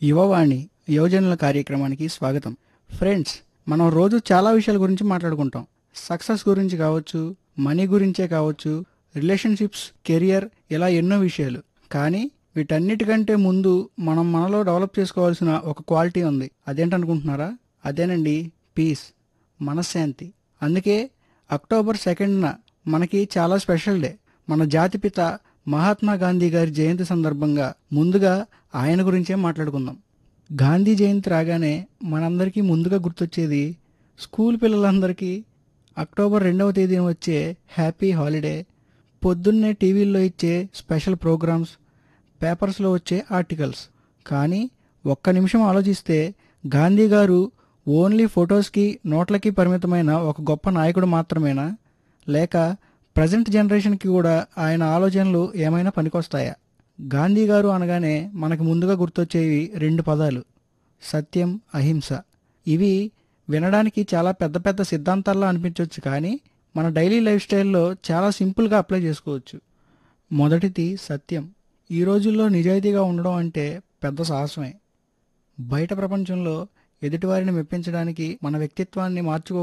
యువవాణి యువజనుల కార్యక్రమానికి స్వాగతం ఫ్రెండ్స్ మనం రోజు చాలా విషయాల గురించి మాట్లాడుకుంటాం సక్సెస్ గురించి కావచ్చు మనీ గురించే కావచ్చు రిలేషన్షిప్స్ కెరియర్ ఇలా ఎన్నో విషయాలు కానీ వీటన్నిటికంటే ముందు మనం మనలో డెవలప్ చేసుకోవాల్సిన ఒక క్వాలిటీ ఉంది అదేంటనుకుంటున్నారా అదేనండి పీస్ మనశ్శాంతి అందుకే అక్టోబర్ సెకండ్న మనకి చాలా స్పెషల్ డే మన జాతిపిత మహాత్మా గాంధీ గారి జయంతి సందర్భంగా ముందుగా ఆయన గురించే మాట్లాడుకుందాం గాంధీ జయంతి రాగానే మనందరికీ ముందుగా గుర్తొచ్చేది స్కూల్ పిల్లలందరికీ అక్టోబర్ రెండవ తేదీన వచ్చే హ్యాపీ హాలిడే పొద్దున్నే టీవీల్లో ఇచ్చే స్పెషల్ ప్రోగ్రామ్స్ పేపర్స్లో వచ్చే ఆర్టికల్స్ కానీ ఒక్క నిమిషం ఆలోచిస్తే గాంధీ గారు ఓన్లీ ఫొటోస్కి నోట్లకి పరిమితమైన ఒక గొప్ప నాయకుడు మాత్రమేనా లేక ప్రజెంట్ జనరేషన్కి కూడా ఆయన ఆలోచనలు ఏమైనా పనికొస్తాయా గాంధీ గారు అనగానే మనకు ముందుగా గుర్తొచ్చేవి రెండు పదాలు సత్యం అహింస ఇవి వినడానికి చాలా పెద్ద పెద్ద సిద్ధాంతాల్లో అనిపించవచ్చు కానీ మన డైలీ లైఫ్ స్టైల్లో చాలా సింపుల్గా అప్లై చేసుకోవచ్చు మొదటిది సత్యం ఈ రోజుల్లో నిజాయితీగా ఉండడం అంటే పెద్ద సాహసమే బయట ప్రపంచంలో ఎదుటివారిని మెప్పించడానికి మన వ్యక్తిత్వాన్ని మార్చుకో